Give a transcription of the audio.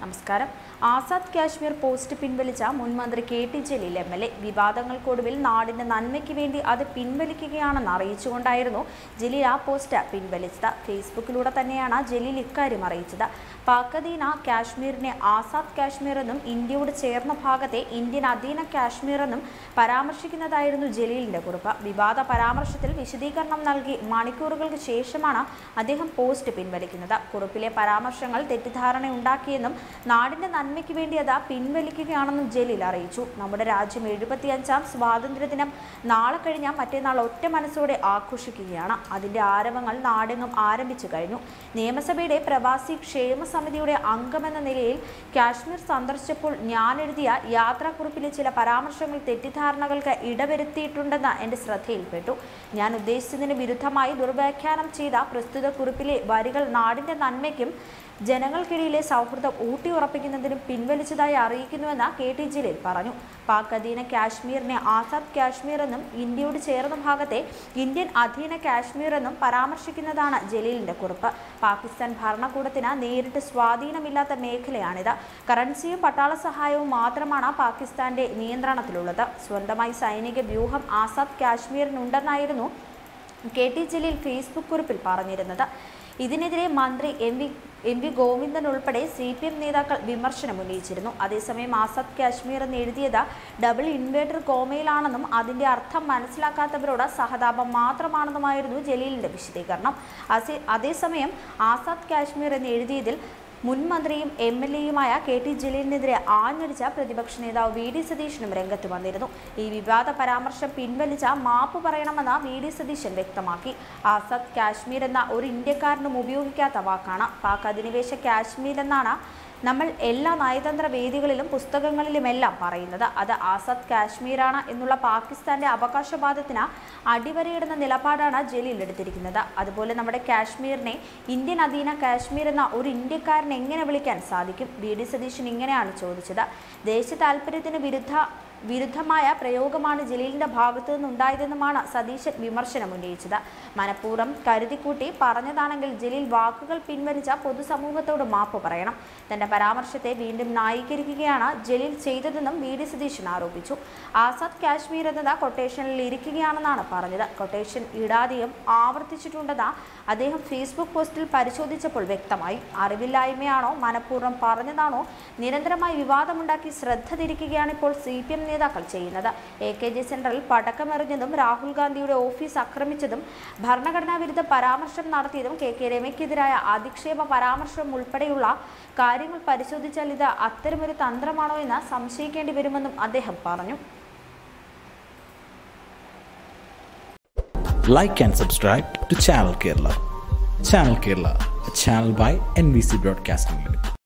നമസ്കാരം ആസാദ് കാശ്മീർ പോസ്റ്റ് പിൻവലിച്ച മുൻ മന്ത്രി K T Jaleel M L A വിവാദങ്ങൾക്കൊടുവിൽ നാടിന്റെ നന്മയ്ക്ക് വേണ്ടി അത് പിൻവലിക്കുകയാണെന്ന് അറിയിച്ചുകൊണ്ടായിരുന്നു ജലീൽ ആ പോസ്റ്റ് പിൻവലിച്ചത് ഫേസ്ബുക്കിലൂടെ തന്നെയാണ് ജലീൽ ഇക്കാര്യം അറിയിച്ചത് പാക്-അധീന കാശ്മീരിനെ ആസാദ് കാശ്മീർ എന്നും ഇന്ത്യയോട് ചേർന്ന ഭാഗത്തെ ഇന്ത്യൻ അധീന കാശ്മീർ എന്നും പരാമർശിക്കുന്നതായിരുന്നു ജലീലിന്റെ കുറിപ്പ് വിവാദ പരാമർശത്തിൽ വിശദീകരണം നൽകി മണിക്കൂറുകൾക്ക് ശേഷമാണ് അദ്ദേഹം പോസ്റ്റ് പിൻവലിക്കുന്നത് കുറിപ്പിലെ പരാമർശങ്ങൾ തെറ്റിദ്ധാരണയുണ്ടാക്കിയെന്നും നാടിന്റെ നന്മയ്ക്ക് വേണ്ടി അത് പിൻവലിക്കുകയാണെന്നും ജലീൽ അറിയിച്ചു നമ്മുടെ രാജ്യം എഴുപത്തിയഞ്ചാം സ്വാതന്ത്ര്യദിനം നാളെ കഴിഞ്ഞാൽ മറ്റന്നാൾ ഒറ്റ മനസ്സോടെ ആഘോഷിക്കുകയാണ് അതിന്റെ ആരവങ്ങൾ നാടെങ്ങും ആരംഭിച്ചു കഴിഞ്ഞു നിയമസഭയുടെ പ്രവാസി ക്ഷേമ സമിതിയുടെ അംഗമെന്ന നിലയിൽ കാശ്മീർ സന്ദർശിച്ചപ്പോൾ ഞാൻ എഴുതിയ യാത്രാക്കുറിപ്പിലെ ചില പരാമർശങ്ങൾ തെറ്റിദ്ധാരണകൾക്ക് ഇടവരുത്തിയിട്ടുണ്ടെന്ന് എൻ്റെ ശ്രദ്ധയിൽപ്പെട്ടു ഞാൻ ഉദ്ദേശിച്ചതിന് വിരുദ്ധമായി ദുർവ്യാഖ്യാനം ചെയ്ത പ്രസ്തുത കുറിപ്പിലെ വരികൾ നാടിന്റെ നന്മയ്ക്കും ജനങ്ങൾക്കിടയിലെ സൗഹൃദം ഊട്ടിയുറപ്പിക്കുന്നതിനും പിൻവലിച്ചതായി അറിയിക്കുന്നുവെന്ന് കെ ടി ജലീൽ പറഞ്ഞു പാക് അധീന കാശ്മീരിനെ ആസാദ് കാശ്മീർ എന്നും ഇന്ത്യയോട് ചേർന്ന ഭാഗത്തെ ഇന്ത്യൻ അധീന കാശ്മീർ എന്നും പരാമർശിക്കുന്നതാണ് ജലീലിന്റെ കുറിപ്പ് പാകിസ്ഥാൻ ഭരണകൂടത്തിന് നേരിട്ട് സ്വാധീനമില്ലാത്ത മേഖലയാണിത് കറൻസിയും പട്ടാള സഹായവും മാത്രമാണ് പാകിസ്ഥാന്റെ നിയന്ത്രണത്തിലുള്ളത് സ്വന്തമായി സൈനിക വ്യൂഹം ആസാദ് കാശ്മീരിനുണ്ടെന്നായിരുന്നു കെ ടി ജലീൽ ഫേസ്ബുക്ക് കുറിപ്പിൽ പറഞ്ഞിരുന്നത് ഇതിനെതിരെ മന്ത്രി M V M V Govindan ഉൾപ്പെടെ സി പി എം നേതാക്കൾ വിമർശനം ഉന്നയിച്ചിരുന്നു അതേസമയം ആസാദ് കാശ്മീർ എന്ന് എഴുതിയത് ഡബിൾ ഇൻവേർട്ടർ കോമയിലാണെന്നും അതിന്റെ അർത്ഥം മനസ്സിലാക്കാത്തവരോട് സഹതാപം മാത്രമാണെന്നുമായിരുന്നു ജലീലിന്റെ വിശദീകരണം അസേ അതേസമയം ആസാദ് കാശ്മീർ എന്ന് എഴുതിയതിൽ മുൻ മന്ത്രിയും എം എൽ എയുമായ കെ ടി ജലീലിനെതിരെ ആഞ്ഞടിച്ച പ്രതിപക്ഷ നേതാവ് വി ഡി സതീശനും രംഗത്ത് വന്നിരുന്നു ഈ വിവാദ പരാമർശം പിൻവലിച്ച മാപ്പ് പറയണമെന്ന് വി ഡി സതീശൻ വ്യക്തമാക്കി ആസാദ് കാശ്മീർ എന്ന ഒരു ഇന്ത്യക്കാരനും ഉപയോഗിക്കാത്ത വാക്കാണ് പാക് അധിനിവേശ കാശ്മീർ എന്നാണ് നമ്മൾ എല്ലാ നയതന്ത്ര വേദികളിലും പുസ്തകങ്ങളിലുമെല്ലാം പറയുന്നത് അത് ആസാദ് കാശ്മീരാണ് എന്നുള്ള പാകിസ്ഥാന്റെ അവകാശവാദത്തിന് അടിവരയിടുന്ന നിലപാടാണ് ജലീൽ എടുത്തിരിക്കുന്നത് അതുപോലെ നമ്മുടെ കാശ്മീരിനെ ഇന്ത്യൻ അധീന കാശ്മീർ എന്ന ഒരു ഇന്ത്യക്കാരനെ എങ്ങനെ വിളിക്കാൻ സാധിക്കും വി ഡി സതീശൻ ഇങ്ങനെയാണ് ചോദിച്ചത് ദേശ താല്പര്യത്തിന് വിരുദ്ധ വിരുദ്ധമായ പ്രയോഗമാണ് ജലീലിന്റെ ഭാഗത്തു നിന്നുണ്ടായതെന്നുമാണ് സതീശൻ വിമർശനം ഉന്നയിച്ചത് മനഃപൂർവ്വം കരുതിക്കൂട്ടി പറഞ്ഞതാണെങ്കിൽ ജലീൽ വാക്കുകൾ പിൻവലിച്ച പൊതുസമൂഹത്തോട് മാപ്പ് പറയണം തന്റെ പരാമർശത്തെ വീണ്ടും ന്യായീകരിക്കുകയാണ് ജലീൽ ചെയ്തതെന്നും വി ഡി സതീശൻ ആരോപിച്ചു ആസാദ് കാശ്മീർ എന്നത് കൊട്ടേഷനിൽ ഇരിക്കുകയാണെന്നാണ് പറഞ്ഞത് കൊട്ടേഷൻ ഇടാതെയും ആവർത്തിച്ചിട്ടുണ്ടെന്ന് അദ്ദേഹം ഫേസ്ബുക്ക് പോസ്റ്റിൽ പരിശോധിച്ചപ്പോൾ വ്യക്തമായി അറിവില്ലായ്മയാണോ മനഃപൂർവ്വം പറഞ്ഞതാണോ നിരന്തരമായി വിവാദമുണ്ടാക്കി ശ്രദ്ധ തിരിക്കുകയാണ് ഇപ്പോൾ സി പി എം നേതാക്കൾ ചെയ്യുന്നത് എ കെ ജി സെന്ററിൽ പടക്കമെറിഞ്ഞതും രാഹുൽ ഗാന്ധിയുടെ ഓഫീസ് ആക്രമിച്ചതും ഭരണഘടനാ വിരുദ്ധ പരാമർശം നടത്തിയതും കെ കെ രമയ്ക്കെതിരായ അധിക്ഷേപ പരാമർശം ഉൾപ്പെടെയുള്ള കാര്യങ്ങൾ പരിശോധിച്ചാൽ ഇത് അത്തരമൊരു തന്ത്രമാണോ എന്ന് സംശയിക്കേണ്ടി വരുമെന്നും അദ്ദേഹം പറഞ്ഞു like and subscribe to Channel Kerala. Channel Kerala, a channel by NBC Broadcasting Limited.